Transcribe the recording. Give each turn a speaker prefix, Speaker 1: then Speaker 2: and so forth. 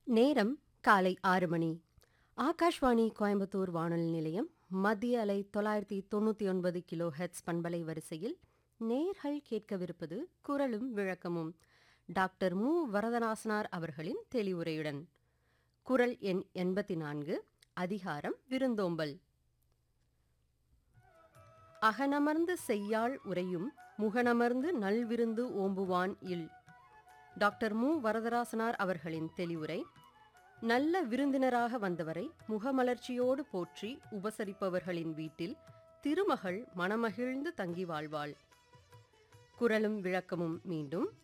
Speaker 1: நேரம் காலை ஆறு மணி ஆகாஷ்வாணி கோயம்புத்தூர் வானொலி நிலையம் மத்திய அலை தொள்ளாயிரத்தி தொண்ணூற்றி ஒன்பது கிலோ ஹெட்ஸ் பண்பலை வரிசையில் நேர்கள் கேட்கவிருப்பது குரலும் விளக்கமும் டாக்டர் மு வரதராசனார் அவர்களின் தெளிவுரையுடன் குரல் எண் எண்பத்தி நான்கு அதிகாரம் விருந்தோம்பல் அகனமர்ந்து செய்யாள் உரையும் முகனமர்ந்து நல்விருந்து ஓம்புவான் இல் டாக்டர் மு வரதராசனார் அவர்களின் தெளிவுரை நல்ல விருந்தினராக வந்தவரை முகமலர்ச்சியோடு போற்றி உபசரிப்பவர்களின் வீட்டில் திருமகள் மனமகிழ்ந்து தங்கி வாழ்வாள் குரலும் விளக்கமும் மீண்டும்